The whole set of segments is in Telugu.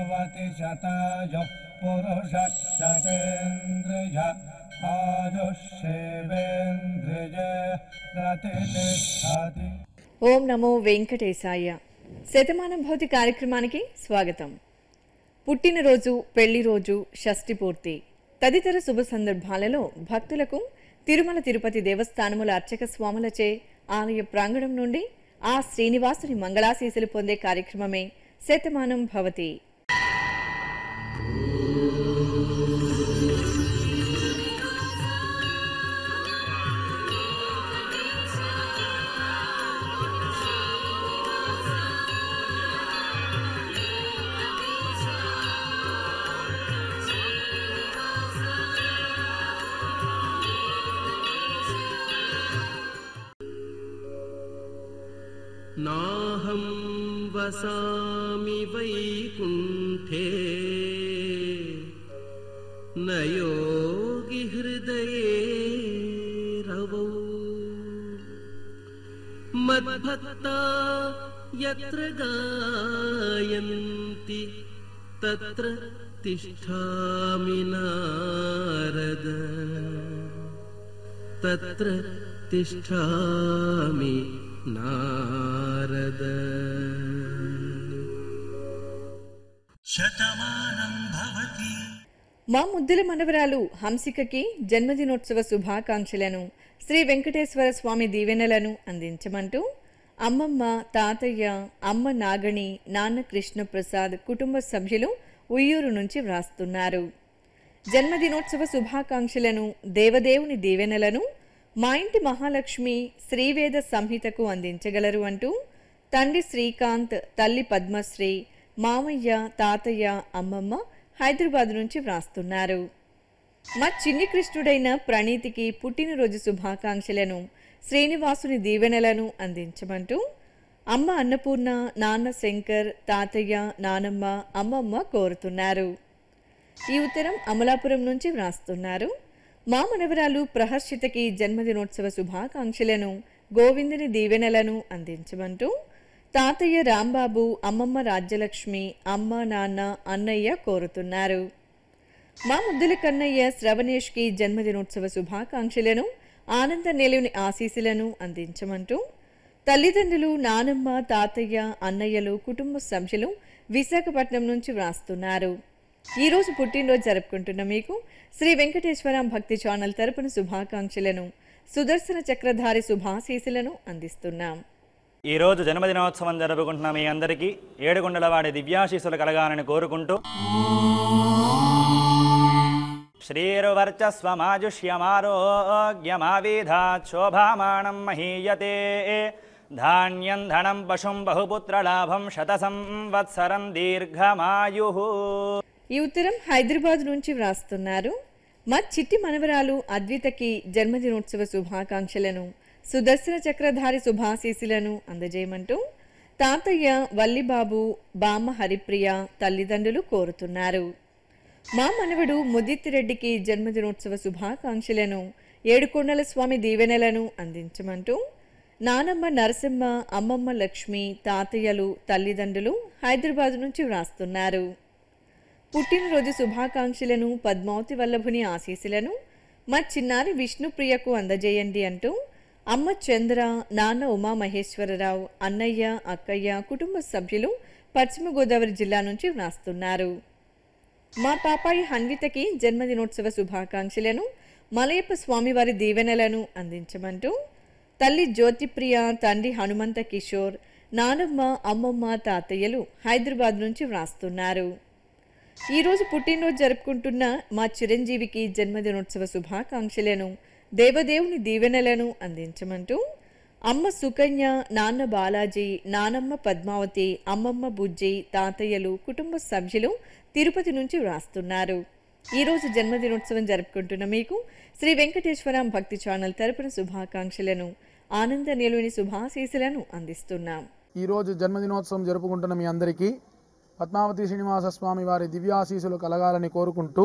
जीवति शतायुः पुरुषः शतेन्द्रिय आयुष्येवेन्द्रिय प्रतिष्ठति ఓం నమో వెంకటేశాయ శతమానం భౌతి కార్యక్రమానికి స్వాగతం పుట్టినరోజు పెళ్లి రోజు షష్ఠి పూర్తి తదితర శుభ సందర్భాలలో భక్తులకు తిరుమల తిరుపతి దేవస్థానముల అర్చక స్వాములచే ఆలయ ప్రాంగణం నుండి ఆ శ్రీనివాసుని మంగళాశీసులు పొందే కార్యక్రమమే శతమానం భవతి नाहं वसामि वैकुण्ठे न योगि हृदये रवौ मद्भक्ता यत्र गायन्ति तत्र तिष्ठामि नारद तत्र तिष्ठामि नारद మా ముద్దుల మనవరాలు హంసికకి జన్మదినోత్సవ శుభాకాంక్షలను శ్రీ వెంకటేశ్వర స్వామి దీవెనలను అందించమంటూ అమ్మమ్మ తాతయ్య అమ్మ నాగణి నాన్న కృష్ణప్రసాద్ కుటుంబ సభ్యులు ఉయ్యూరు నుంచి వ్రాస్తున్నారు జన్మదినోత్సవ శుభాకాంక్షలను దేవదేవుని దీవెనలను మా ఇంటి మహాలక్ష్మి శ్రీవేద సంహితకు అందించగలరు అంటూ తండ్రి శ్రీకాంత్ తల్లి పద్మశ్రీ మామయ్య తాతయ్య అమ్మమ్మ హైదరాబాద్ నుంచి వ్రాస్తున్నారు మా చిన్ని కృష్ణుడైన ప్రణీతికి పుట్టినరోజు శుభాకాంక్షలను శ్రీనివాసుని దీవెనలను అందించమంటూ అమ్మ అన్నపూర్ణ నాన్న శంకర్ తాతయ్య నానమ్మ అమ్మమ్మ కోరుతున్నారు ఈ ఉత్తరం అమలాపురం నుంచి వ్రాస్తున్నారు మా మనవరాలు ప్రహర్షితకి జన్మదినోత్సవ శుభాకాంక్షలను గోవిందుని దీవెనలను అందించమంటూ తాతయ్య రాంబాబు అమ్మమ్మ రాజ్యలక్ష్మి అమ్మ నాన్న అన్నయ్య కోరుతున్నారు మా ముద్దుల కన్నయ్య శ్రవణేష్కి జన్మదినోత్సవ శుభాకాంక్షలను ఆనంద నిలువుని ఆశీస్సులను అందించమంటూ తల్లిదండ్రులు నానమ్మ తాతయ్య అన్నయ్యలు కుటుంబ సభ్యులు విశాఖపట్నం నుంచి వ్రాస్తున్నారు ఈ రోజు పుట్టినరోజు జరుపుకుంటున్న మీకు శ్రీ వెంకటేశ్వర భక్తి ఛానల్ తరపున శుభాకాంక్షలను సుదర్శన చక్రధారి శుభాశీసులను అందిస్తున్నాం ఈ రోజు జన్మదినోత్సవం జరుపుకుంటున్న మీ అందరికీ ఏడుగుండల వాడి దివ్యాశీస్సులు కలగాలని కోరుకుంటూ శ్రీర్వర్చస్వమాజుష్యమారోగ్యమావిధాత్ శోభామానం మహీయతే ధాన్యం ధనం పశుం బహుపుత్రలాభం శత సంవత్సరం దీర్ఘమాయు ఈ ఉత్తరం హైదరాబాద్ నుంచి వ్రాస్తున్నారు మా చిట్టి మనవరాలు అద్వితకి జన్మదినోత్సవ శుభాకాంక్షలను సుదర్శన చక్రధారి శుభాశీసులను అందజేయమంటూ తాతయ్య వల్లిబాబు బామ్మ హరిప్రియ తల్లిదండ్రులు కోరుతున్నారు మా మనవడు ముదిత్తిరెడ్డికి జన్మదినోత్సవ శుభాకాంక్షలను ఏడుకొండల స్వామి దీవెనలను అందించమంటూ నానమ్మ నరసింహ అమ్మమ్మ లక్ష్మి తాతయ్యలు తల్లిదండ్రులు హైదరాబాద్ నుంచి వ్రాస్తున్నారు పుట్టినరోజు శుభాకాంక్షలను పద్మావతి వల్లభుని ఆశీస్సులను మా చిన్నారి విష్ణుప్రియకు అందజేయండి అంటూ అమ్మ చంద్ర నాన్న ఉమామహేశ్వరరావు అన్నయ్య అక్కయ్య కుటుంబ సభ్యులు పశ్చిమ గోదావరి జిల్లా నుంచి వ్రాస్తున్నారు మా పాపాయి హన్వితకి జన్మదినోత్సవ శుభాకాంక్షలను మలయప్ప స్వామివారి దీవెనలను అందించమంటూ తల్లి జ్యోతిప్రియ తండ్రి హనుమంత కిషోర్ నానమ్మ అమ్మమ్మ తాతయ్యలు హైదరాబాద్ నుంచి వ్రాస్తున్నారు ఈరోజు పుట్టినరోజు జరుపుకుంటున్న మా చిరంజీవికి జన్మదినోత్సవ శుభాకాంక్షలను దేవదేవుని దీవెనలను అందించమంటూ అమ్మ సుకన్య నాన్న బాలాజీ నానమ్మ పద్మావతి అమ్మమ్మ బుజ్జి తాతయ్యలు కుటుంబ సభ్యులు తిరుపతి నుంచి వ్రాస్తున్నారు ఈరోజు జన్మదినోత్సవం జరుపుకుంటున్న మీకు శ్రీ వెంకటేశ్వర భక్తి ఛానల్ తరపున శుభాకాంక్షలను ఆనంద నిలువని శుభాశీసులను అందిస్తున్నాం ఈరోజు జన్మదినోత్సవం జరుపుకుంటున్న మీ అందరికీ పద్మావతి శ్రీనివాస స్వామి వారి దివ్యాశీసులు కలగాలని కోరుకుంటూ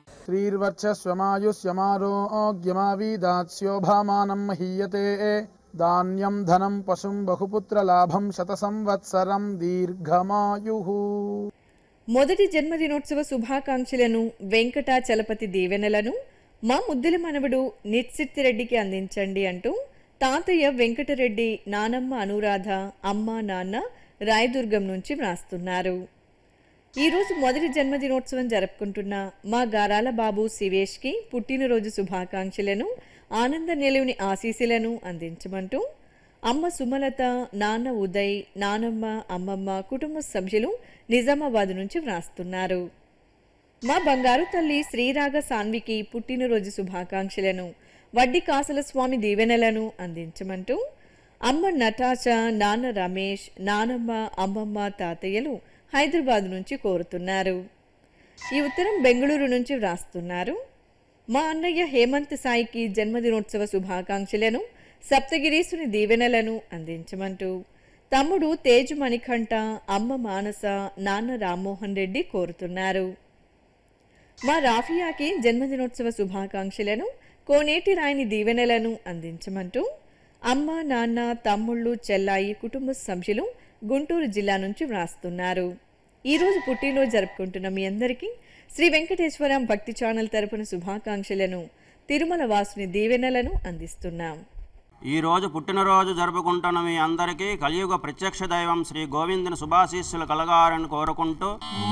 శ్రీర్వర్చస్వమాయుష్యమారోగ్యమావీదాత్స్యోభామానం మహీయతే ధాన్యం ధనం పశుం బహుపుత్ర లాభం శత సంవత్సరం దీర్ఘమాయు మొదటి జన్మదినోత్సవ శుభాకాంక్షలను వెంకటాచలపతి దీవెనలను మా ముద్దుల మనవడు నిత్సిత్తిరెడ్డికి అందించండి అంటూ తాతయ్య వెంకటరెడ్డి నానమ్మ అనురాధ అమ్మ నాన్న రాయదుర్గం నుంచి వ్రాస్తున్నారు ఈరోజు మొదటి జన్మదినోత్సవం జరుపుకుంటున్న మా గారాల బాబు శివేష్కి పుట్టినరోజు శుభాకాంక్షలను ఆనంద నిలవుని ఆశీస్సులను అందించమంటూ అమ్మ సుమలత నాన్న ఉదయ్ నానమ్మ అమ్మమ్మ కుటుంబ సభ్యులు నిజామాబాద్ నుంచి వ్రాస్తున్నారు మా బంగారు తల్లి శ్రీరాగ సాన్వికి పుట్టినరోజు శుభాకాంక్షలను వడ్డీ కాసల స్వామి దీవెనలను అందించమంటూ అమ్మ నటాచ నాన్న రమేష్ నానమ్మ అమ్మమ్మ తాతయ్యలు హైదరాబాద్ నుంచి కోరుతున్నారు ఈ ఉత్తరం బెంగళూరు నుంచి వ్రాస్తున్నారు మా అన్నయ్య హేమంత్ సాయికి జన్మదినోత్సవ శుభాకాంక్షలను సప్తగిరీసుని దీవెనలను అందించమంటూ తమ్ముడు తేజు మణికంఠ అమ్మ మానస నాన్న రామ్మోహన్ రెడ్డి కోరుతున్నారు మా రాఫియాకి జన్మదినోత్సవ శుభాకాంక్షలను కోనేటి రాయిని దీవెనలను అందించమంటూ అమ్మ నాన్న తమ్ముళ్ళు చెల్లాయి కుటుంబ సభ్యులు గుంటూరు జిల్లా నుంచి వ్రాస్తున్నారు ఈరోజు పుట్టినరోజు జరుపుకుంటున్న మీ అందరికీ శ్రీ వెంకటేశ్వరం భక్తి ఛానల్ తరపున శుభాకాంక్షలను తిరుమల వాసుని దీవెనలను అందిస్తున్నాం ఈ రోజు పుట్టినరోజు జరుపుకుంటున్న మీ అందరికీ కలియుగ ప్రత్యక్ష దైవం శ్రీ గోవిందుని శుభాశీస్సులు కలగాలని కోరుకుంటూ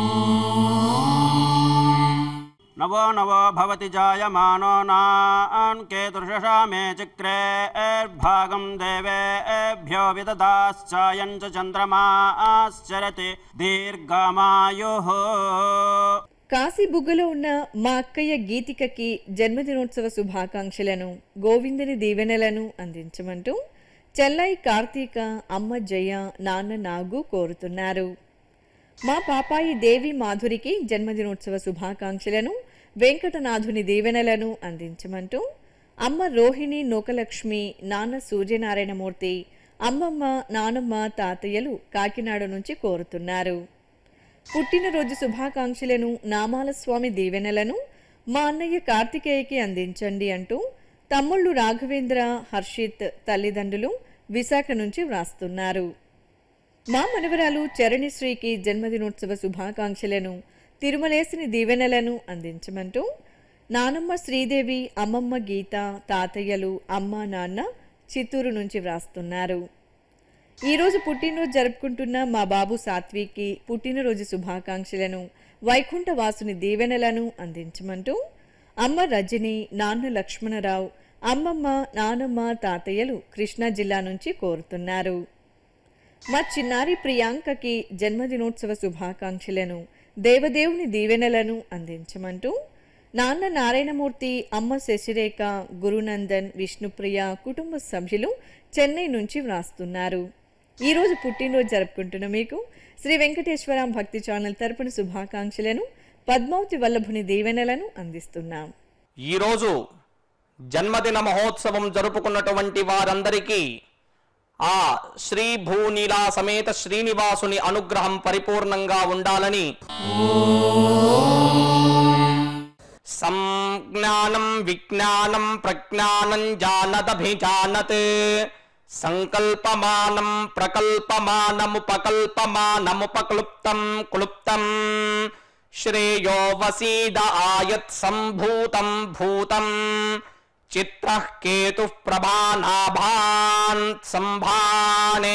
నవో నవో భవతి జాయమానో నాన్ కేతుర్షషా మే చక్రే భాగం దేవేభ్యో విదదాశ్చాయం చ చంద్రమాశ్చరతి దీర్ఘమాయు కాశీ బుగ్గలో ఉన్న మా అక్కయ్య గీతికకి జన్మదినోత్సవ శుభాకాంక్షలను గోవిందుని దీవెనలను అందించమంటూ చెల్లాయి కార్తీక అమ్మ జయ నాన్న నాగు కోరుతున్నారు మా పాపాయి దేవి మాధురికి జన్మదినోత్సవ శుభాకాంక్షలను వెంకటనాథుని దీవెనలను అందించమంటూ అమ్మ రోహిణి నూకలక్ష్మి నాన్న సూర్యనారాయణమూర్తి అమ్మమ్మ నానమ్మ తాతయ్యలు కాకినాడ నుంచి కోరుతున్నారు పుట్టినరోజు శుభాకాంక్షలను నామాల స్వామి దీవెనలను మా అన్నయ్య కార్తికేయకి అందించండి అంటూ తమ్ముళ్ళు రాఘవేంద్ర హర్షిత్ తల్లిదండ్రులు విశాఖ నుంచి వ్రాస్తున్నారు మా మనవరాలు చరణిశ్రీకి జన్మదినోత్సవ శుభాకాంక్షలను తిరుమలేసిని దీవెనలను అందించమంటూ నానమ్మ శ్రీదేవి అమ్మమ్మ గీత తాతయ్యలు అమ్మ నాన్న చిత్తూరు నుంచి వ్రాస్తున్నారు ఈరోజు పుట్టినరోజు జరుపుకుంటున్న మా బాబు సాత్వికి పుట్టినరోజు శుభాకాంక్షలను వైకుంఠ వాసుని దీవెనలను అందించమంటూ అమ్మ రజని నాన్న లక్ష్మణరావు అమ్మమ్మ నానమ్మ తాతయ్యలు కృష్ణా జిల్లా నుంచి కోరుతున్నారు మా చిన్నారి ప్రియాంకకి జన్మదినోత్సవ శుభాకాంక్షలను దేవదేవుని దీవెనలను అందించమంటూ నాన్న నారాయణమూర్తి అమ్మ శశిరేఖ గురునందన్ విష్ణుప్రియ కుటుంబ సభ్యులు చెన్నై నుంచి వ్రాస్తున్నారు ఈరోజు పుట్టినరోజు జరుపుకుంటున్న మీకు శ్రీ వెంకటేశ్వర భక్తి ఛానల్ తరపున శుభాకాంక్షలను పద్మావతి వల్లభుని దీవెనలను అందిస్తున్నాం ఈరోజు జన్మదిన మహోత్సవం జరుపుకున్నటువంటి వారందరికీ ఆ శ్రీ భూనీలా సమేత శ్రీనివాసుని అనుగ్రహం పరిపూర్ణంగా ఉండాలని సంజ్ఞానం విజ్ఞానం ప్రజ్ఞానం జానదభిజానత్ సంకల్పమానం ప్రకల్పమానముపకల్పమానముపక్లుప్తం క్లుప్తం శ్రేయో వసీద ఆయత్ సంభూతం భూతం చిత్రః కేతుః ప్రభానాభాన్ సంభానే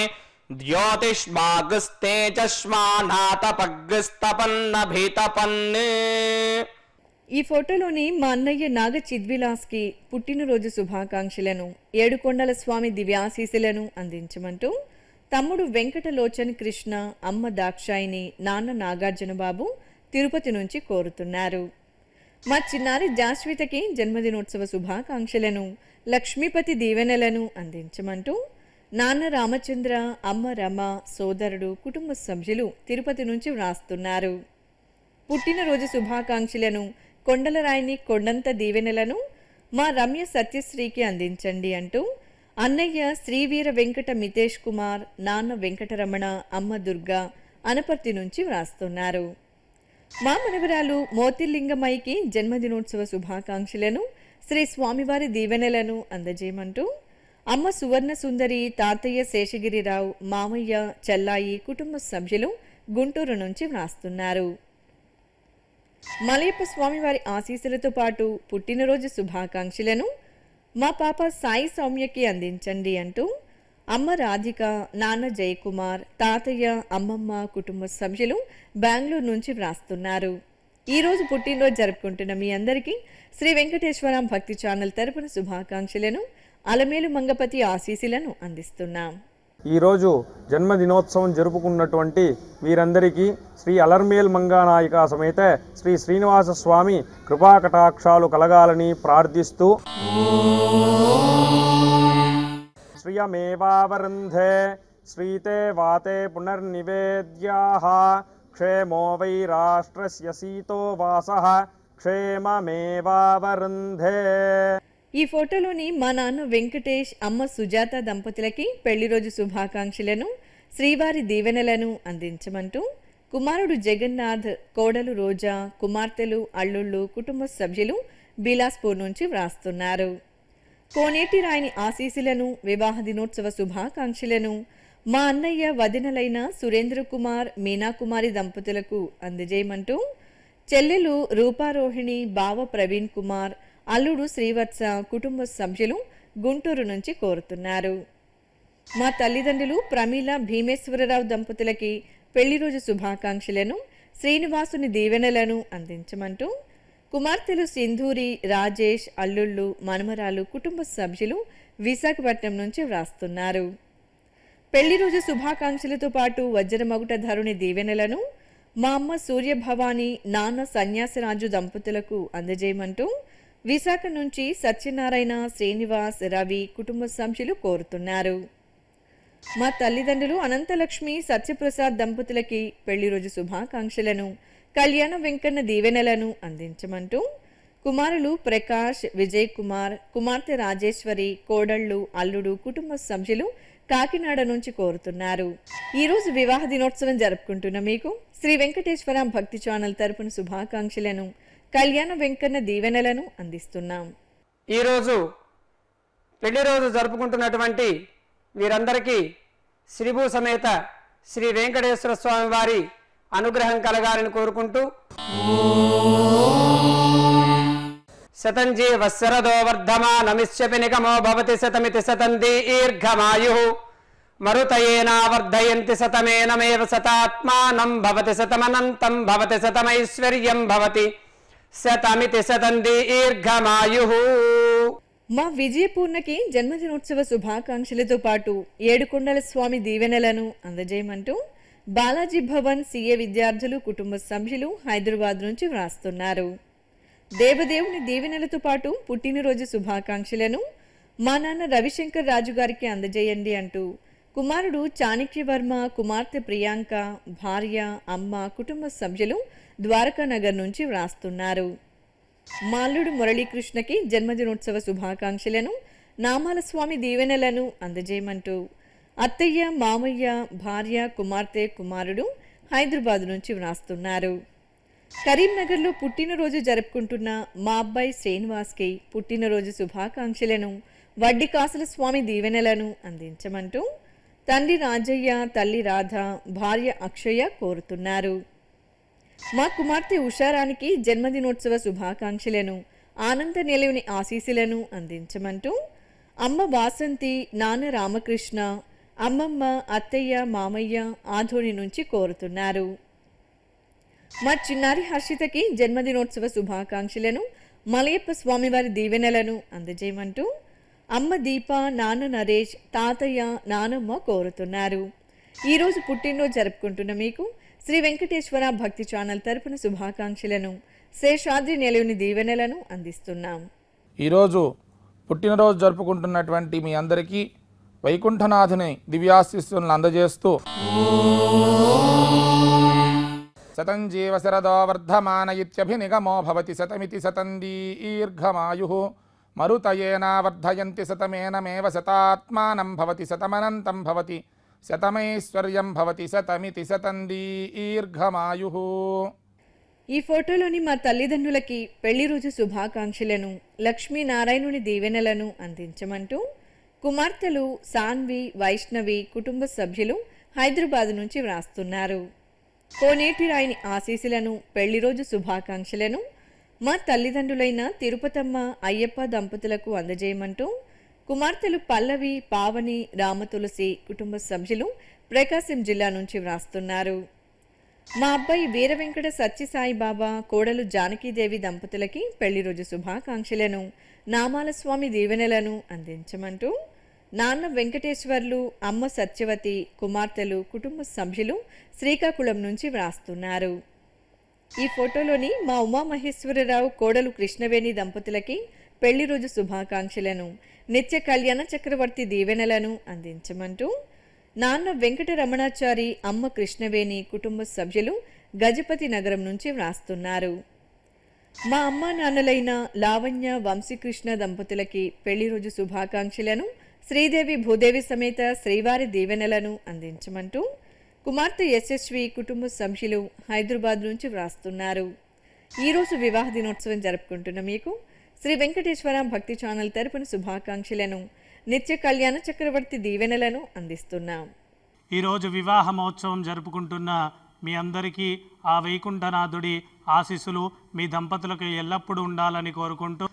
ద్యోతిష్మాగస్తేజస్మానాతపగ్స్తపన్నభితపన్ ఈ ఫోటోలోని మా అన్నయ్య నాగ చిద్విలాస్కి పుట్టినరోజు శుభాకాంక్షలను ఏడుకొండల స్వామి దివ్యాశీసులను అందించమంటూ తమ్ముడు వెంకటలోచన్ కృష్ణ అమ్మ దాక్షాయిని నాన్న నాగార్జున బాబు తిరుపతి నుంచి కోరుతున్నారు మా చిన్నారి జాస్వితకి జన్మదినోత్సవ శుభాకాంక్షలను లక్ష్మీపతి దీవెనలను అందించమంటూ నాన్న రామచంద్ర అమ్మ రమ సోదరుడు కుటుంబ సభ్యులు తిరుపతి నుంచి వ్రాస్తున్నారు పుట్టినరోజు శుభాకాంక్షలను కొండలరాయిని కొండంత దీవెనలను మా రమ్య సత్యశ్రీకి అందించండి అంటూ అన్నయ్య శ్రీవీర వెంకట మితేష్ కుమార్ నాన్న వెంకటరమణ అమ్మ దుర్గా అనపర్తి నుంచి వ్రాస్తున్నారు మా మనవరాలు మోతిలింగమైకి జన్మదినోత్సవ శుభాకాంక్షలను శ్రీ స్వామివారి దీవెనలను అందజేయమంటూ అమ్మ సువర్ణ సుందరి తాతయ్య శేషగిరిరావు మామయ్య చెల్లాయి కుటుంబ సభ్యులు గుంటూరు నుంచి వ్రాస్తున్నారు మలయప్ప స్వామివారి ఆశీస్సులతో పాటు పుట్టినరోజు శుభాకాంక్షలను మా పాప సాయి సౌమ్యకి అందించండి అంటూ అమ్మ రాధిక నాన్న జయకుమార్ తాతయ్య అమ్మమ్మ కుటుంబ సభ్యులు బెంగళూరు నుంచి వ్రాస్తున్నారు ఈ రోజు పుట్టినరోజు జరుపుకుంటున్న మీ అందరికీ శ్రీ వెంకటేశ్వర భక్తి ఛానల్ తరపున శుభాకాంక్షలను అలమేలు మంగపతి ఆశీస్సులను అందిస్తున్నాం ఈరోజు జన్మదినోత్సవం జరుపుకున్నటువంటి వీరందరికీ శ్రీ అలర్మేల్ మంగానాయిక సమేత శ్రీ శ్రీనివాస స్వామి కృపాకటాక్షాలు కలగాలని ప్రార్థిస్తూ శ్రియమేవావరుంధే శ్రీతే వాతే పునర్నివేద్యాః క్షేమో వై రాష్ట్రస్య సీతో వాసః క్షేమమేవావరుంధే ఈ ఫోటోలోని మా నాన్న వెంకటేష్ అమ్మ సుజాత దంపతులకి పెళ్లి రోజు శుభాకాంక్షలను శ్రీవారి దీవెనలను అందించమంటూ కుమారుడు జగన్నాథ్ కోడలు రోజా కుమార్తెలు అల్లుళ్ళు కుటుంబ సభ్యులు బిలాస్పూర్ నుంచి వ్రాస్తున్నారు కోనేటి రాయని ఆశీస్సులను వివాహ దినోత్సవ శుభాకాంక్షలను మా అన్నయ్య వదినలైన సురేంద్ర కుమార్ మీనాకుమారి దంపతులకు అందజేయమంటూ చెల్లెలు రూపారోహిణి బావ ప్రవీణ్ కుమార్ అల్లుడు శ్రీవత్స కుటుంబ సభ్యులు గుంటూరు నుంచి కోరుతున్నారు మా తల్లిదండ్రులు ప్రమీల భీమేశ్వరరావు దంపతులకి పెళ్లి రోజు శుభాకాంక్షలను శ్రీనివాసుని దీవెనలను అందించమంటూ కుమార్తెలు సింధూరి రాజేష్ అల్లుళ్ళు మనమరాలు కుటుంబ సభ్యులు విశాఖపట్నం నుంచి వ్రాస్తున్నారు పెళ్లి రోజు శుభాకాంక్షలతో పాటు వజ్రమగుట ధరుని దీవెనలను మా అమ్మ సూర్యభవాని నాన్న సన్యాసరాజు దంపతులకు అందజేయమంటూ విశాఖ నుంచి సత్యనారాయణ శ్రీనివాస్ రవి కుటుంబ సభ్యులు కోరుతున్నారు మా తల్లిదండ్రులు అనంతలక్ష్మి సత్యప్రసాద్ దంపతులకి పెళ్లి రోజు శుభాకాంక్షలను కళ్యాణ వెంకన్న దీవెనలను అందించమంటూ కుమారులు ప్రకాష్ విజయ్ కుమార్ కుమార్తె రాజేశ్వరి కోడళ్ళు అల్లుడు కుటుంబ సభ్యులు కాకినాడ నుంచి కోరుతున్నారు ఈ రోజు వివాహ దినోత్సవం జరుపుకుంటున్న మీకు శ్రీ వెంకటేశ్వర భక్తి ఛానల్ తరపున శుభాకాంక్షలను కళ్యాణ వెంకన్న దీవెనలను అందిస్తున్నాం ఈరోజు పెళ్లి రోజు జరుపుకుంటున్నటువంటి వీరందరికీ శ్రీభూ సమేత శ్రీ వెంకటేశ్వర స్వామి వారి అనుగ్రహం కలగాలని కోరుకుంటూ శతంజీ వత్సరదో వర్ధమానమిష్యపి నిగమో భవతి శతమితి శతం దీర్ఘమాయు మరుతయేనావర్ధయంతి శతమేనమేవ శతాత్మానం భవతి శతమనంతం భవతి శతమైశ్వర్యం భవతి శతమితి శతం దీర్ఘమాయు మా విజయపూర్ణకి జన్మదినోత్సవ శుభాకాంక్షలతో పాటు ఏడుకొండల స్వామి దీవెనలను అందజేయమంటూ బాలాజీ భవన్ సీఏ విద్యార్థులు కుటుంబ సభ్యులు హైదరాబాద్ నుంచి వ్రాస్తున్నారు దేవదేవుని దీవెనలతో పాటు పుట్టినరోజు శుభాకాంక్షలను మా నాన్న రవిశంకర్ రాజు గారికి అందజేయండి అంటూ కుమారుడు చాణక్యవర్మ కుమార్తె ప్రియాంక భార్య అమ్మ కుటుంబ సభ్యులు ద్వారకా నగర్ నుంచి వ్రాస్తున్నారు మాల్లుడు మురళీకృష్ణకి జన్మదినోత్సవ శుభాకాంక్షలను నామాల స్వామి దీవెనలను అందజేయమంటూ అత్తయ్య మామయ్య భార్య కుమార్తె కుమారుడు హైదరాబాద్ నుంచి వ్రాస్తున్నారు కరీంనగర్లో పుట్టినరోజు జరుపుకుంటున్న మా అబ్బాయి శ్రీనివాస్కి పుట్టినరోజు శుభాకాంక్షలను వడ్డీ కాసుల స్వామి దీవెనలను అందించమంటూ తండ్రి రాజయ్య తల్లి రాధ భార్య అక్షయ కోరుతున్నారు మా కుమార్తె ఉషారానికి జన్మదినోత్సవ శుభాకాంక్షలను ఆనంద నిలవుని ఆశీస్సులను అందించమంటూ అమ్మ వాసంతి నాన్న రామకృష్ణ అమ్మమ్మ అత్తయ్య మామయ్య ఆధోని నుంచి కోరుతున్నారు మా చిన్నారి హర్షితకి జన్మదినోత్సవ శుభాకాంక్షలను మలయప్ప స్వామివారి దీవెనలను అందజేయమంటూ అమ్మ దీప నాన్న నరేష్ తాతయ్య నానమ్మ కోరుతున్నారు ఈరోజు పుట్టినరోజు జరుపుకుంటున్న మీకు శ్రీ వెంకటేశ్వర భక్తి ఛానల్ తరపున శుభాకాంక్షలను శేషాద్రి నిలవుని దీవెనలను అందిస్తున్నాం ఈరోజు పుట్టినరోజు జరుపుకుంటున్నటువంటి మీ అందరికీ వైకుంఠనాథుని దివ్యాశిస్సులను అందజేస్తూ శతం జీవ శరదో వర్ధమాన ఇత్యభినిగమో భవతి శతమితి శతం దీర్ఘమాయు మరుతయేనా వర్ధయంతి శతమేనమేవ శతాత్మానం భవతి శతమనంతం భవతి శతమైశ్వర్యం భవతి శతమితి శతం దీర్ఘమాయు ఈ ఫోటోలోని మా తల్లిదండ్రులకి పెళ్లి రోజు శుభాకాంక్షలను లక్ష్మీనారాయణుని దీవెనలను అందించమంటూ కుమార్తెలు సాన్వి వైష్ణవి కుటుంబ సభ్యులు హైదరాబాద్ నుంచి వ్రాస్తున్నారు కోనేటి రాయిని ఆశీస్సులను పెళ్లి రోజు శుభాకాంక్షలను మా తల్లిదండ్రులైన తిరుపతమ్మ అయ్యప్ప దంపతులకు అందజేయమంటూ కుమార్తెలు పల్లవి పావని రామతులసి కుటుంబ సభ్యులు ప్రకాశం జిల్లా నుంచి వ్రాస్తున్నారు మా అబ్బాయి వీర వెంకట సత్యసాయి బాబా కోడలు జానకీదేవి దంపతులకి పెళ్లి రోజు శుభాకాంక్షలను నామాల స్వామి దీవెనలను అందించమంటూ నాన్న వెంకటేశ్వర్లు అమ్మ సత్యవతి కుమార్తెలు కుటుంబ సభ్యులు శ్రీకాకుళం నుంచి వ్రాస్తున్నారు ఈ ఫోటోలోని మా ఉమామహేశ్వరరావు కోడలు కృష్ణవేణి దంపతులకి పెళ్లి రోజు శుభాకాంక్షలను నిత్య కళ్యాణ చక్రవర్తి దీవెనలను అందించమంటూ నాన్న వెంకట రమణాచారి అమ్మ కృష్ణవేణి కుటుంబ సభ్యులు గజపతి నగరం నుంచి వ్రాస్తున్నారు మా అమ్మా నాన్నలైన లావణ్య వంశీకృష్ణ దంపతులకి పెళ్లి రోజు శుభాకాంక్షలను శ్రీదేవి భూదేవి సమేత శ్రీవారి దీవెనలను అందించమంటూ కుమార్తె యశస్వి కుటుంబ సభ్యులు హైదరాబాద్ నుంచి వ్రాస్తున్నారు ఈరోజు వివాహ దినోత్సవం జరుపుకుంటున్న మీకు శ్రీ వెంకటేశ్వర భక్తి ఛానల్ తరపున శుభాకాంక్షలను నిత్య కళ్యాణ చక్రవర్తి దీవెనలను అందిస్తున్నాం ఈరోజు వివాహ మహోత్సవం జరుపుకుంటున్న మీ అందరికీ ఆ వైకుంఠనాథుడి ఆశీస్సులు మీ దంపతులకు ఎల్లప్పుడూ ఉండాలని కోరుకుంటూ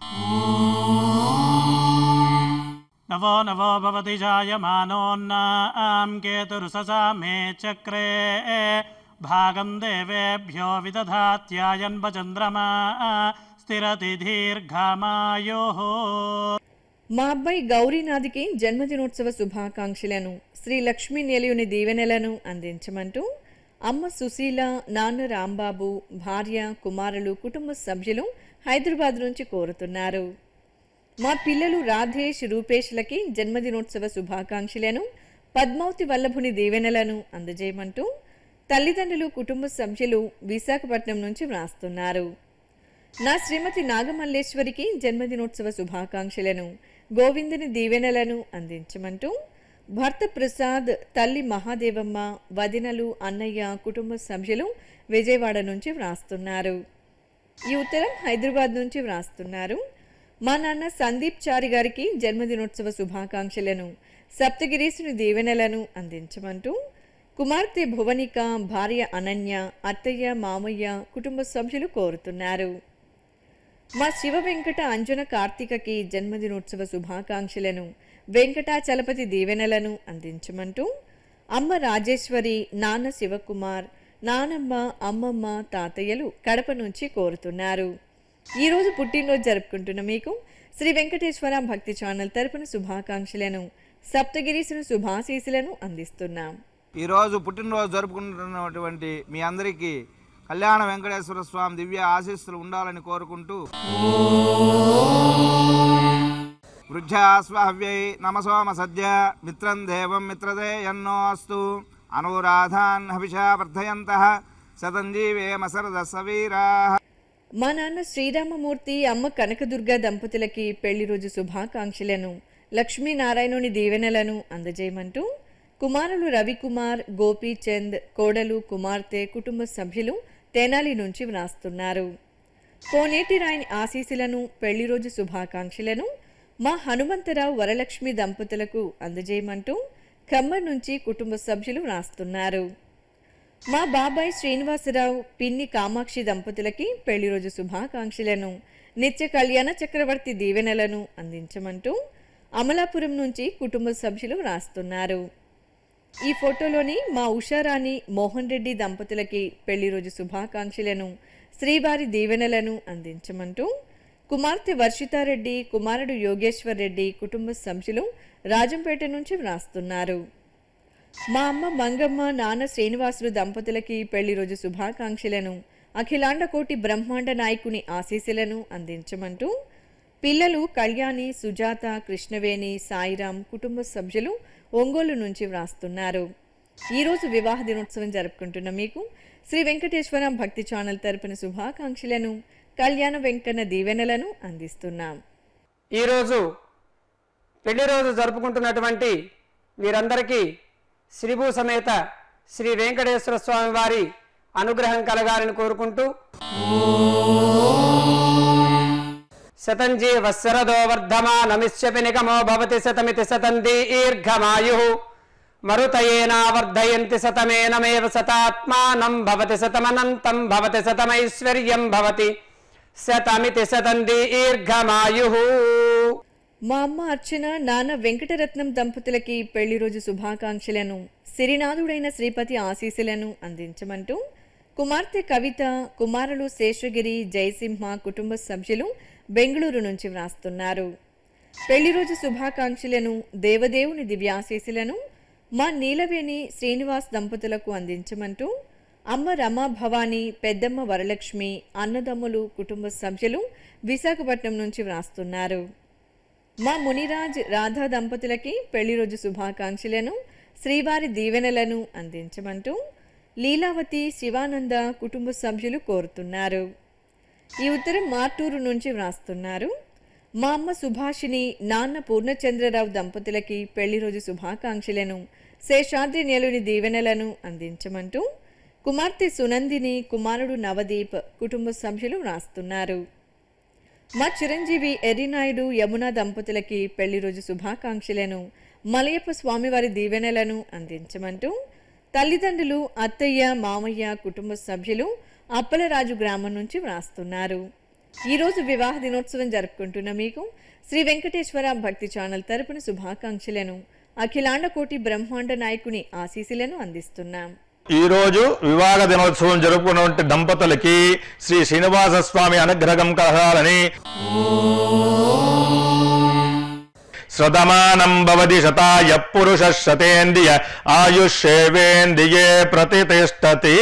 నవో నవో భవతి జాయమానోన్నాం కేతురుససా మే చక్రే భాగం దేవేభ్యో విదధాత్యాయన్వ చంద్రమా స్థిరతి దీర్ఘమాయో మా అబ్బాయి గౌరీనాథ్కి జన్మదినోత్సవ శుభాకాంక్షలను శ్రీ లక్ష్మీ నిలయుని దీవెనలను అందించమంటూ అమ్మ సుశీల నాన్న రాంబాబు భార్య కుమారులు కుటుంబ సభ్యులు హైదరాబాద్ నుంచి కోరుతున్నారు మా పిల్లలు రాధేష్ రూపేష్లకి జన్మదినోత్సవ శుభాకాంక్షలను పద్మావతి వల్లభుని దీవెనలను అందజేయమంటూ తల్లిదండ్రులు కుటుంబ సభ్యులు విశాఖపట్నం నుంచి వ్రాస్తున్నారు నా శ్రీమతి నాగమల్లేశ్వరికి జన్మదినోత్సవ శుభాకాంక్షలను గోవిందుని దీవెనలను అందించమంటూ భర్త ప్రసాద్ తల్లి మహాదేవమ్మ వదినలు అన్నయ్య కుటుంబ సభ్యులు విజయవాడ నుంచి వ్రాస్తున్నారు ఈ ఉత్తరం హైదరాబాద్ నుంచి వ్రాస్తున్నారు మా నాన్న సందీప్ చారి గారికి జన్మదినోత్సవ శుభాకాంక్షలను సప్తగిరీసుని దీవెనలను అందించమంటూ కుమార్తె భువనిక భార్య అనన్య అత్తయ్య మామయ్య కుటుంబ సభ్యులు కోరుతున్నారు మా శివ వెంకట అంజన కార్తీకకి జన్మదినోత్సవ శుభాకాంక్షలను వెంకటాచలపతి దీవెనలను అందించమంటూ అమ్మ రాజేశ్వరి నాన్న శివకుమార్ నానమ్మ అమ్మమ్మ తాతయ్యలు కడప నుంచి కోరుతున్నారు ఈరోజు పుట్టినరోజు జరుపుకుంటున్న మీకు శ్రీ వెంకటేశ్వర భక్తి ఛానల్ తరపున శుభాకాంక్షలను సప్తగిరీసును శుభాశీసులను అందిస్తున్నాం ఈరోజు పుట్టినరోజు జరుపుకుంటున్నటువంటి మీ అందరికీ కళ్యాణ వెంకటేశ్వర స్వామి దివ్య ఆశీస్సులు ఉండాలని కోరుకుంటూ వృద్ధ్యాస్వావ్యై నమసోమ సద్య మిత్రం దేవం మిత్రదే ఎన్నో అస్తు అనురాధాన్ హవిషా వర్ధయంత శతంజీవేమ సరద సవీరా మా నాన్న శ్రీరామమూర్తి అమ్మ కనకదుర్గ దంపతులకి పెళ్లి రోజు శుభాకాంక్షలను లక్ష్మీనారాయణుని దీవెనలను అందజేయమంటూ కుమారులు రవికుమార్ గోపీచంద్ కోడలు కుమార్తె కుటుంబ సభ్యులు తెనాలి నుంచి వ్రాస్తున్నారు కోనేటి రాయని ఆశీస్సులను పెళ్లి రోజు శుభాకాంక్షలను మా హనుమంతరావు వరలక్ష్మి దంపతులకు అందజేయమంటూ ఖమ్మం నుంచి కుటుంబ సభ్యులు వ్రాస్తున్నారు మా బాబాయ్ శ్రీనివాసరావు పిన్ని కామాక్షి దంపతులకి పెళ్లి రోజు శుభాకాంక్షలను నిత్య కళ్యాణ చక్రవర్తి దీవెనలను అందించమంటూ అమలాపురం నుంచి కుటుంబ సభ్యులు వ్రాస్తున్నారు ఈ ఫోటోలోని మా ఉషారాణి మోహన్ రెడ్డి దంపతులకి పెళ్లి రోజు శుభాకాంక్షలను శ్రీవారి దీవెనలను అందించమంటూ కుమార్తె వర్షితారెడ్డి కుమారుడు యోగేశ్వర్ రెడ్డి కుటుంబ సభ్యులు రాజంపేట నుంచి వ్రాస్తున్నారు మా అమ్మ మంగమ్మ నాన్న శ్రీనివాసులు దంపతులకి పెళ్లి రోజు శుభాకాంక్షలను అఖిలాండ కోటి బ్రహ్మాండ నాయకుని ఆశీస్సులను అందించమంటూ పిల్లలు కళ్యాణి సుజాత కృష్ణవేణి సాయిరాం కుటుంబ సభ్యులు ఒంగోలు నుంచి వ్రాస్తున్నారు ఈరోజు వివాహ దినోత్సవం జరుపుకుంటున్న మీకు శ్రీ వెంకటేశ్వర భక్తి ఛానల్ తరపున శుభాకాంక్షలను కళ్యాణ వెంకన్న దీవెనలను అందిస్తున్నాం ఈరోజు పెళ్లి రోజు జరుపుకుంటున్నటువంటి వీరందరికీ శ్రీభూ సమేత శ్రీ వెంకటేశ్వర స్వామి వారి అనుగ్రహం కలగాలని కోరుకుంటూ శతం జీవశరదో వర్ధమానమిష్యపి నిగమో భవతి శతమితి శతం దీర్ఘమాయు మరుతయేనావర్ధయంతి శతమేనమేవ శతాత్మానం భవతి శతమనంతం భవతి శతమైశ్వర్యం భవతి శతమితి శతం దీర్ఘమాయు మా అమ్మ అర్చన నాన్న వెంకటరత్నం దంపతులకి పెళ్లి రోజు శుభాకాంక్షలను సిరినాథుడైన శ్రీపతి ఆశీస్సులను అందించమంటూ కుమార్తె కవిత కుమారులు శేషగిరి జయసింహ కుటుంబ సభ్యులు బెంగళూరు నుంచి వ్రాస్తున్నారు పెళ్లి రోజు శుభాకాంక్షలను దేవదేవుని దివ్యాశీస్సులను మా నీలవేణి శ్రీనివాస్ దంపతులకు అందించమంటూ అమ్మ రమా భవానీ పెద్దమ్మ వరలక్ష్మి అన్నదమ్ములు కుటుంబ సభ్యులు విశాఖపట్నం నుంచి వ్రాస్తున్నారు మా మునిరాజ్ రాధా దంపతులకి పెళ్లి రోజు శుభాకాంక్షలను శ్రీవారి దీవెనలను అందించమంటూ లీలావతి శివానంద కుటుంబ సభ్యులు కోరుతున్నారు ఈ ఉత్తరం మార్టూరు నుంచి వ్రాస్తున్నారు మా అమ్మ సుభాషిణి నాన్న పూర్ణచంద్రరావు దంపతులకి పెళ్లి రోజు శుభాకాంక్షలను శేషాద్రి నేలుని దీవెనలను అందించమంటూ కుమార్తె సునందిని కుమారుడు నవదీప్ కుటుంబ సభ్యులు వ్రాస్తున్నారు మా చిరంజీవి ఎర్రినాయుడు యమున దంపతులకి పెళ్లి రోజు శుభాకాంక్షలను మలయప్ప స్వామివారి దీవెనలను అందించమంటూ తల్లిదండ్రులు అత్తయ్య మామయ్య కుటుంబ సభ్యులు అప్పలరాజు గ్రామం నుంచి వ్రాస్తున్నారు ఈరోజు వివాహ దినోత్సవం జరుపుకుంటున్న మీకు శ్రీ వెంకటేశ్వర భక్తి ఛానల్ తరపున శుభాకాంక్షలను అఖిలాండ కోటి బ్రహ్మాండ నాయకుని ఆశీస్సులను అందిస్తున్నాం ఈ రోజు వివాహ దినోత్సవం జరుపుకున్నటువంటి దంపతులకి శ్రీ శ్రీనివాస స్వామి అనుగ్రహం కలగాలని శ్రతమానం భవతి శతాయ పురుష శతేంద్రియ ఆయుష్యేవేంద్రియే ప్రతిష్టతి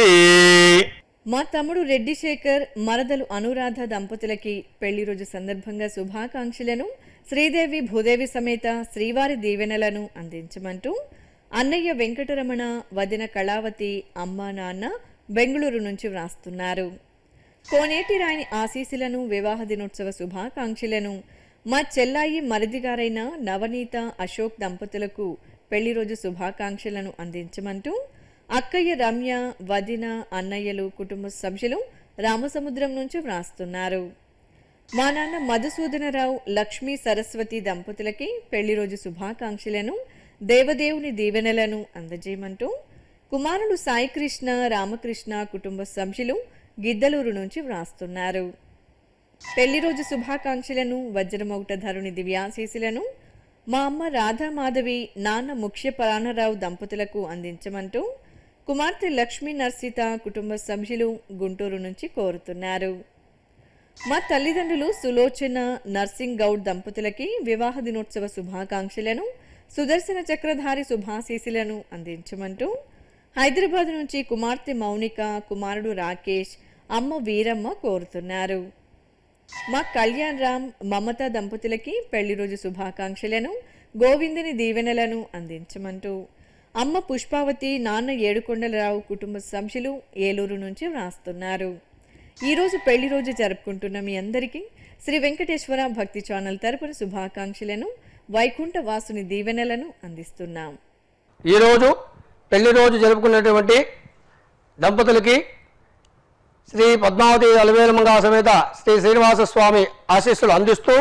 మా తమ్ముడు రెడ్డి శేఖర్ మరదలు అనురాధ దంపతులకి పెళ్లి రోజు సందర్భంగా శుభాకాంక్షలను శ్రీదేవి భూదేవి సమేత శ్రీవారి దీవెనలను అందించమంటూ అన్నయ్య వెంకటరమణ వదిన కళావతి అమ్మ నాన్న బెంగళూరు నుంచి వ్రాస్తున్నారు కోనేటి రాయని ఆశీస్సులను వివాహ దినోత్సవ శుభాకాంక్షలను మా చెల్లాయి మరిదిగారైన నవనీత అశోక్ దంపతులకు పెళ్లి రోజు శుభాకాంక్షలను అందించమంటూ అక్కయ్య రమ్య వదిన అన్నయ్యలు కుటుంబ సభ్యులు రామసముద్రం నుంచి వ్రాస్తున్నారు మా నాన్న మధుసూదనరావు లక్ష్మీ సరస్వతి దంపతులకి పెళ్లి రోజు శుభాకాంక్షలను దేవదేవుని దీవెనలను అందజేయమంటూ కుమారులు సాయికృష్ణ రామకృష్ణ కుటుంబ సభ్యులు గిద్దలూరు నుంచి వ్రాస్తున్నారు పెళ్లి రోజు శుభాకాంక్షలను వజ్రమౌట ధరుని దివ్యాశీసులను మా అమ్మ రాధామాధవి నాన్న ముఖ్య ప్రాణరావు దంపతులకు అందించమంటూ కుమార్తె లక్ష్మీ నర్సిత కుటుంబ సభ్యులు గుంటూరు నుంచి కోరుతున్నారు మా తల్లిదండ్రులు సులోచన నర్సింగ్ గౌడ్ దంపతులకి వివాహ దినోత్సవ శుభాకాంక్షలను సుదర్శన చక్రధారి శుభాశీసులను అందించమంటూ హైదరాబాద్ నుంచి కుమార్తె మౌనిక కుమారుడు రాకేష్ అమ్మ వీరమ్మ కోరుతున్నారు మా కళ్యాణ్ రామ్ మమత దంపతులకి పెళ్లి రోజు శుభాకాంక్షలను గోవిందుని దీవెనలను అందించమంటూ అమ్మ పుష్పావతి నాన్న ఏడుకొండలరావు కుటుంబ సభ్యులు ఏలూరు నుంచి వ్రాస్తున్నారు ఈరోజు పెళ్లి రోజు జరుపుకుంటున్న మీ అందరికీ శ్రీ వెంకటేశ్వర భక్తి ఛానల్ తరపున శుభాకాంక్షలను వైకుంఠ వాసుని దీవెనలను అందిస్తున్నాం ఈరోజు పెళ్లి రోజు జరుపుకున్నటువంటి దంపతులకి శ్రీ పద్మావతి అలవేలమంగా సమేత శ్రీ శ్రీనివాస స్వామి ఆశీస్సులు అందిస్తూ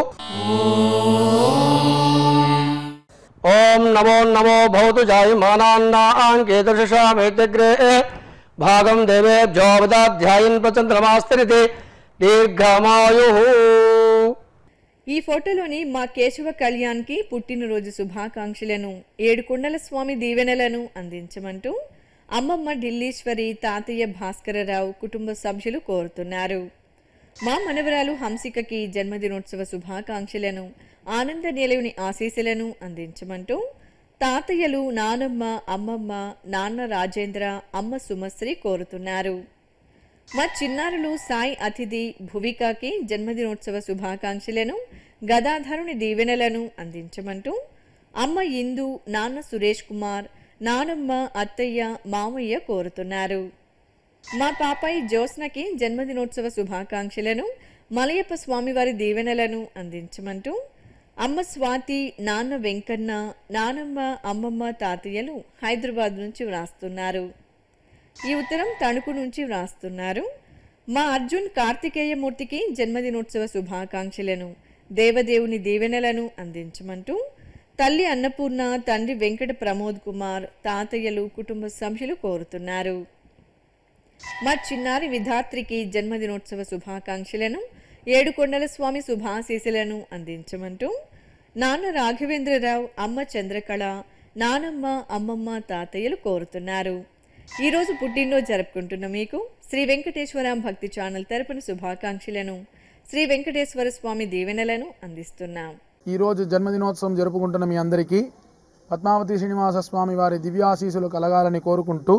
ఓం నమో నమో భవతు జాయమానాన్నాంకేదృషామేతగ్రే భాగం దేవేభ్యోవదాధ్యాయన్ ప్రచంద్రమాస్తరితే దీర్ఘమాయు ఈ ఫోటోలోని మా కేశవ కళ్యాణ్కి పుట్టినరోజు శుభాకాంక్షలను ఏడుకొండల స్వామి దీవెనలను అందించమంటూ అమ్మమ్మ ఢిల్లీశ్వరి తాతయ్య భాస్కరరావు కుటుంబ సభ్యులు కోరుతున్నారు మా మనవరాలు హంసికకి జన్మదినోత్సవ శుభాకాంక్షలను ఆనంద నిలయుని ఆశీస్సులను అందించమంటూ తాతయ్యలు నానమ్మ అమ్మమ్మ నాన్న రాజేంద్ర అమ్మ సుమశ్రీ కోరుతున్నారు మా చిన్నారులు సాయి అతిథి భువికాకి జన్మదినోత్సవ శుభాకాంక్షలను గదాధరుని దీవెనలను అందించమంటూ అమ్మ ఇందు నాన్న సురేష్ కుమార్ నానమ్మ అత్తయ్య మామయ్య కోరుతున్నారు మా పాపాయి జ్యోత్స్నకి జన్మదినోత్సవ శుభాకాంక్షలను మలయప్ప స్వామివారి దీవెనలను అందించమంటూ అమ్మ స్వాతి నాన్న వెంకన్న నానమ్మ అమ్మమ్మ తాతయ్యలు హైదరాబాద్ నుంచి వ్రాస్తున్నారు ఈ ఉత్తరం తణుకు నుంచి వ్రాస్తున్నారు మా అర్జున్ కార్తికేయమూర్తికి జన్మదినోత్సవ శుభాకాంక్షలను దేవదేవుని దీవెనలను అందించమంటూ తల్లి అన్నపూర్ణ తండ్రి వెంకట ప్రమోద్ కుమార్ తాతయ్యలు కుటుంబ సభ్యులు కోరుతున్నారు మా చిన్నారి విధాత్రికి జన్మదినోత్సవ శుభాకాంక్షలను ఏడుకొండల స్వామి శుభాశీసులను అందించమంటూ నాన్న రాఘవేంద్రరావు అమ్మ చంద్రకళ నానమ్మ అమ్మమ్మ తాతయ్యలు కోరుతున్నారు ఈరోజు పుట్టినరోజు జరుపుకుంటున్న మీకు శ్రీ వెంకటేశ్వర భక్తి ఛానల్ తరపున శుభాకాంక్షలను శ్రీ వెంకటేశ్వర స్వామి దీవెనలను అందిస్తున్నాం ఈరోజు జన్మదినోత్సవం జరుపుకుంటున్న మీ అందరికీ పద్మావతి శ్రీనివాస స్వామి వారి దివ్యాశీసులు కలగాలని కోరుకుంటూ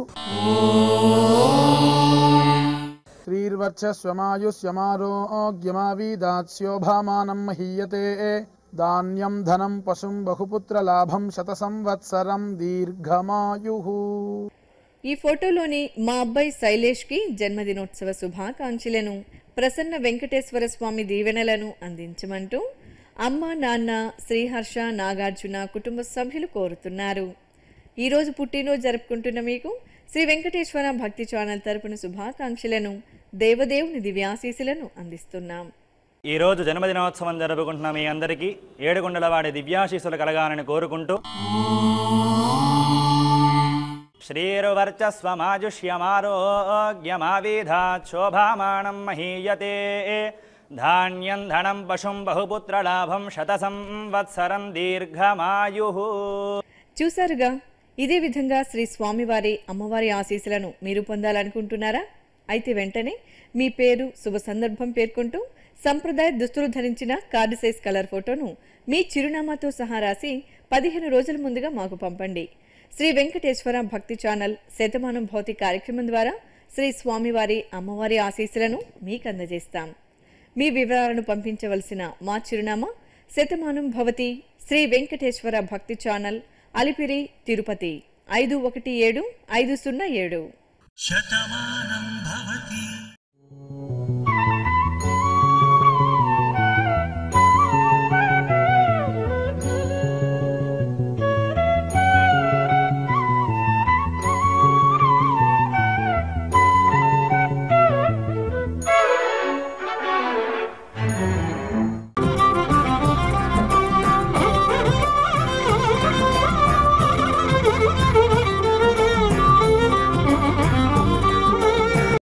శ్రీర్వర్చస్వమాయుష్యమారోగ్యమావీదాత్స్యోభామానం మహీయతే ధాన్యం ధనం పశుం బహుపుత్ర లాభం శత సంవత్సరం దీర్ఘమాయు ఈ ఫోటోలోని మా అబ్బాయి శైలేష్కి జన్మదినోత్సవ శుభాకాంక్షలను ప్రసన్న వెంకటేశ్వర స్వామి దీవెనలను అందించమంటూ అమ్మ నాన్న శ్రీహర్ష నాగార్జున కుటుంబ సభ్యులు కోరుతున్నారు ఈరోజు పుట్టినరోజు జరుపుకుంటున్న మీకు శ్రీ వెంకటేశ్వర భక్తి ఛానల్ తరపున శుభాకాంక్షలను దేవదేవుని దివ్యాశీసులను అందిస్తున్నాం ఈరోజు జన్మదినోత్సవం జరుపుకుంటున్న మీ అందరికీ ఏడుగుండలవాడి దివ్యాశీస్సులు కలగాలని కోరుకుంటూ శ్రీర్వర్చస్వమాజుష్యమారోగ్యమావిధాత్ మహీయతే ధాన్యం ధనం పశుం బహుపుత్రలాభం శత సంవత్సరం దీర్ఘమాయు చూశారుగా ఇదే విధంగా శ్రీ స్వామివారి అమ్మవారి ఆశీస్సులను మీరు పొందాలనుకుంటున్నారా అయితే వెంటనే మీ పేరు శుభ సందర్భం పేర్కొంటూ సంప్రదాయ దుస్తులు ధరించిన కార్డు సైజ్ కలర్ ఫోటోను మీ చిరునామాతో సహా రాసి పదిహేను రోజుల ముందుగా మాకు పంపండి శ్రీ వెంకటేశ్వర భక్తి ఛానల్ శతమానం భౌతి కార్యక్రమం ద్వారా శ్రీ స్వామివారి అమ్మవారి ఆశీస్సులను మీకు అందజేస్తాం మీ వివరాలను పంపించవలసిన మా చిరునామా శతమానం భవతి శ్రీ వెంకటేశ్వర భక్తి ఛానల్ అలిపిరి తిరుపతి ఐదు ఒకటి ఏడు ఐదు సున్నా ఏడు శతమానం భవతి